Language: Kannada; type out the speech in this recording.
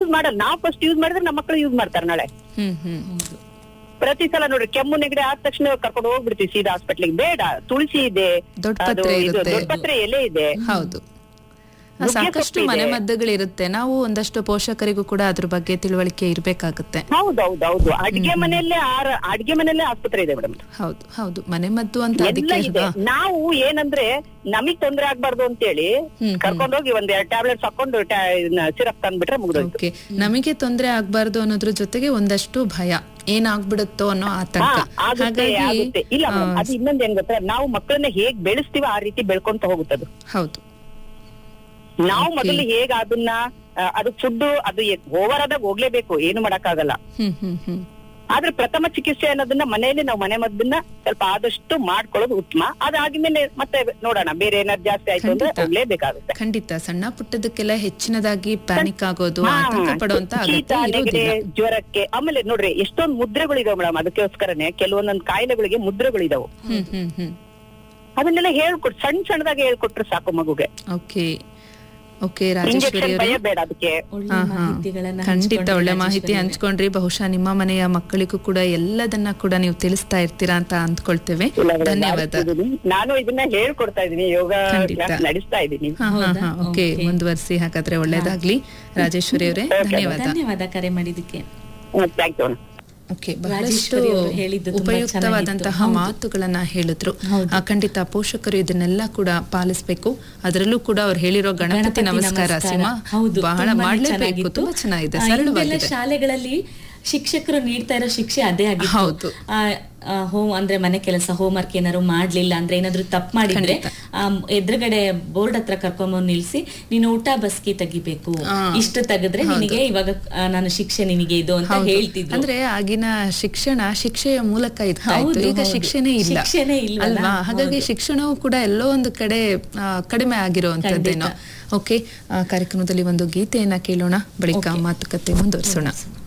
ಯೂಸ್ ಮಾಡಲ್ಲ ನಾವು ಫಸ್ಟ್ ಯೂಸ್ ಮಾಡಿದ್ರೆ ನಮ್ಮ ಮಕ್ಕಳು ಯೂಸ್ ಮಾಡ್ತಾರೆ ನಾಳೆ ಹ್ಮ್ ಹ್ಮ್ ಪ್ರತಿ ಸಲ ನೋಡ್ರಿ ಕೆಮ್ಮು ನೆಗಡಿ ಆದ ತಕ್ಷಣ ಕರ್ಕೊಂಡು ಹೋಗ್ಬಿಡ್ತೀವಿ ಸೀದಾ ಹಾಸ್ಪಿಟ್ಲಿಗೆ ಬೇಡ ತುಳಸಿ ಇದೆ ದೊಡ್ಡ ಅದು ಪತ್ರೆ ಇದು ಇರುತ್ತೆ. ದೊಡ್ಡ ಪತ್ರೆ ಎಲೆ ಇದೆ ಹೌದು ಆ, ನುಗ್ಗೆ ಸಾಕಷ್ಟು ಸೊಪ್ಪಿದೆ. ಮನೆ ಮದ್ದುಗಳಿರುತ್ತೆ ನಾವು ಒಂದಷ್ಟು ಪೋಷಕರಿಗೂ ಕೂಡ ಅದ್ರ ಬಗ್ಗೆ ತಿಳುವಳಿಕೆ ಇರ್ಬೇಕಾಗುತ್ತೆ ಹೌದೌದೌದು ಅಡ್ಗೆ ಮನೆಯಲ್ಲೇ ಆರ ಅಡ್ಗೆ ಮನೆಯಲ್ಲೇ ಆಸ್ಪತ್ರೆ ಇದೆ ಮೇಡಮ್ ಹೌದು ಹೌದು ಮನೆ ಮದ್ದು ಅಂತ ಎಲ್ಲ ಅದಕ್ಕೆ ಇದೆ ಹಾ. ನಾವು ಏನಂದ್ರೆ ನಮಗ್ ತೊಂದ್ರೆ ಆಗ್ಬಾರ್ದು ಅಂತೇಳಿ ಹ್ಮ್, ಕರ್ಕೊಂಡೋಗಿ ಒಂದ್ ಎರಡ್ ಟ್ಯಾಬ್ಲೆಟ್ಸ್ ಹಾಕೊಂಡು ಸಿರಪ್ ತಂದ್ಬಿಟ್ರೆ ಮುಗಿದೋಯ್ತು ಓಕೆ ನಮಗೆ ತೊಂದರೆ ಆಗ್ಬಾರ್ದು ಅನ್ನೋದ್ರ ಜೊತೆಗೆ ಒಂದಷ್ಟು ಭಯ ಏನಾಗ್ಬಿಡುತ್ತೋ ಅನ್ನೋ ಆತಂಕ ಹಾ, ಆಗುತ್ತೆ ಆಗುತ್ತೆ ಇಲ್ಲ ಆ, madam, ಅದು ಇನ್ನೊಂದ್ ಏನ್ ಗೊತ್ತಾ ನಾವು ಮಕ್ಕಳನ್ನ ಹೇಗ್ ಬೆಳೆಸ್ತೀವೋ ಆ ರೀತಿ ಬೆಳ್ಕೊಂತ ಹೋಗುತ್ತದು ಹೌದು ನಾವು Okay. ಮೊದಲು ಹೇಗ್ ಅದನ್ನ ಆ, ಅದು ಫುಡ್ ಅದು ಓವರ್ ಆದಾಗ ಹೋಗ್ಲೇಬೇಕು ಏನು ಮಾಡಕ್ಕಾಗಲ್ಲ ಹ್ಮ್ ಹ್ಮ್ ಹ್ಮ್ ಆದ್ರೆ ಪ್ರಥಮ ಚಿಕಿತ್ಸೆ ಅನ್ನೋದನ್ನ ಮನೆಯಲ್ಲಿ ನಾವು ಮನೆ ಮದ್ದನ್ನ ಸ್ವಲ್ಪ ಆದಷ್ಟು ಮಾಡ್ಕೊಳ್ಳೋದು ಉತ್ತಮ ಅದಾದ್ಮೇಲೆ ಮತ್ತೆ ನೋಡೋಣ ಬೇರೆ ಏನಾದ್ರು ಜಾಸ್ತಿ ಆಯ್ತು ಅಂದ್ರೆ ಖಂಡಿತ. ಹೋಗ್ಲೇಬೇಕಾಗುತ್ತೆ ಖಂಡಿತ ಸಣ್ಣ ಪುಟ್ಟದಕ್ಕೆಲ್ಲ ಹೆಚ್ಚಿನದಾಗಿ ಪ್ಯಾನಿಕ್ ಆಗೋದು ಹಾ, ಆತಂಕ ಪಡುವಂತ ಶೀತ ಅಗತ್ಯ ನೆಗಡಿ ಇರೋದಿಲ್ಲ ಜ್ವರಕ್ಕೆ ಆಮೇಲೆ ನೋಡ್ರಿ ಎಷ್ಟೊಂದು ಮುದ್ರೆಗಳಿದಾವೆ ಮೇಡಮ್ ಅದಕ್ಕೋಸ್ಕರನೇ ಕೆಲವೊಂದೊಂದು ಕಾಯಿಲೆಗಳಿಗೆ ಮುದ್ರೆಗಳಿದಾವೆ ಹ್ಮ್ ಹ್ಮ್ ಹ್ಮ್ ಅದನ್ನೆಲ್ಲ ಹೇಳ್ಕೊಟ್ ಸಣ್ಣ ಸಣ್ಣದಾಗಿ ಹೇಳ್ಕೊಟ್ರೆ ಸಾಕು ಮಗುಗೆ ಓಕೆ ಓಕೆ ರಾಜೇಶ್ವರಿ ಇಂಜೆಕ್ಷನ್ ಅವರೇ ಭಯ ಬೇಡ ಅದಕ್ಕೆ ಒಳ್ಳೆ ಹಾ, ಹಾ. ಮಾಹಿತಿಗಳನ್ನ ಖಂಡಿತ ಹಂಚ್ಕೊಂಡ್ರಿ ಒಳ್ಳೆ ರಾಜೇಶ್ವರಿ ಮಾಹಿತಿ ಅವರೇ. ಹಂಚ್ಕೊಂಡ್ರಿ ಬಹುಶಃ ನಿಮ್ಮ ಮನೆಯ ಮಕ್ಕಳಿಗೂ ಕೂಡ ಎಲ್ಲದನ್ನ ಕೂಡ ನೀವು ತಿಳಿಸ್ತಾ ಇರ್ತೀರಾ ಅಂತ ಅಂದ್ಕೊಳ್ತೇವೆ ಇಲ್ಲ ಮೇಡಮ್, ಧನ್ಯವಾದ ಮಾಡ್ತಿದೀನಿ. ನಾನು ಇದನ್ನ ಹೇಳ್ಕೊಡ್ತಾ ಇದೀನಿ ಯೋಗ ಖಂಡಿತ. ಕ್ಲಾಸ್ ನಡೆಸ್ತಾ ಇದ್ದೀನಿ ಹಾ ಹಾ ಹೌದಾ? ಹಾ ಓಕೆ Okay. ಮುಂದುವರಿಸಿ ಹಾಗಾದ್ರೆ ಒಳ್ಳೇದಾಗ್ಲಿ ರಾಜೇಶ್ವರಿ ಅವರೇ Okay, ಧನ್ಯವಾದ ಧನ್ಯವಾದ ಕರೆ ಮಾಡಿದ್ದಕ್ಕೆ ಥ್ಯಾಂಕ್ ಯು ಓಕೆ ಬಹಳಷ್ಟು ರಾಜೇಶ್ವರಿ ಅವರು ಹೇಳಿದ್ದು ತುಂಬಾ ಉಪಯುಕ್ತವಾದಂತಹ ಚೆನ್ನಾಗಿತ್ತು. ಹೌದು. ಮಾತುಗಳನ್ನ ಹೇಳಿದ್ರು ಹೌದು. ಆ, ಖಂಡಿತ ಪೋಷಕರು ಇದನ್ನೆಲ್ಲ ಕೂಡ ಪಾಲಿಸ್ಬೇಕು ಅದರಲ್ಲೂ ಕೂಡ ಅವ್ರು ಹೇಳಿರೋ ಗಣಪತಿ ಗಣಪತಿ ನಮಸ್ಕಾರ ಸೀಮಾ ಹೌದು ಬಹಳ ತುಂಬಾನೇ ಮಾಡ್ಲೇಬೇಕು ಚೆನ್ನಾಗಿತ್ತು. ತುಂಬಾ ಚೆನ್ನಾಗಿದೆ ಆ, ಹಿಂದೆಲ್ಲ ಸರಳವಾಗಿದೆ ಶಾಲೆಗಳಲ್ಲಿ ಶಿಕ್ಷಕರು ನೀಡ್ತಾ ಇರೋ ಶಿಕ್ಷೆ ಅದೇ ಆಗಿತ್ತು ಹೌದು. ಹೋಮ್ ಅಂದ್ರೆ ಮನೆ ಕೆಲಸ ಹೋಮ್ವರ್ಕ್ ಏನಾದ್ರು ಮಾಡ್ಲಿಲ್ಲ ಅಂದ್ರೆ ಏನಾದ್ರು ತಪ್ಪು ಮಾಡಿದ್ರೆ ಖಂಡಿತ. ಆ, ಎದುರುಗಡೆ ಬೋರ್ಡ್ ಹತ್ರ ಕರ್ಕೊಂಬಂದು ನಿಲ್ಸಿ ನೀನು ಊಟ ಬಸ್ಕಿ ತೆಗಿಬೇಕು ಆ, ಇಷ್ಟು ತೆಗೆದ್ರೆ ನಿನಗೆ ಇವಾಗ ಆ, ನಾನು ಶಿಕ್ಷೆ ನಿನಗೆ ಇದು ಅಂತ ಹೌದು. ಹೇಳ್ತಿದ್ರು ಅಂದ್ರೆ ಆಗಿನ ಶಿಕ್ಷಣ ಶಿಕ್ಷೆಯ ಮೂಲಕ ಇರ್ತಾ ಇತ್ತು ಹೌದು, ಈಗ ಹೌದು. ಶಿಕ್ಷೆನೇ ಇಲ್ಲ ಶಿಕ್ಷೆನೇ ಇಲ್ವಲ್ಲ? ಅಲ್ವಾ ಹಾಗಾಗಿ ಹೌದು. ಶಿಕ್ಷಣವು ಕೂಡ ಎಲ್ಲೋ ಒಂದು ಕಡೆ ಆ, ಕಡಿಮೆ ಆಗಿರುವಂತದ್ದೇನೋ ಓಕೆ ಕಾರ್ಯಕ್ರಮದಲ್ಲಿ ಒಂದು ಗೀತೆಯನ್ನ ಕೇಳೋಣ ಬಳಿಕ ಮಾತುಕತೆ ಮುಂದುವರಿಸೋಣ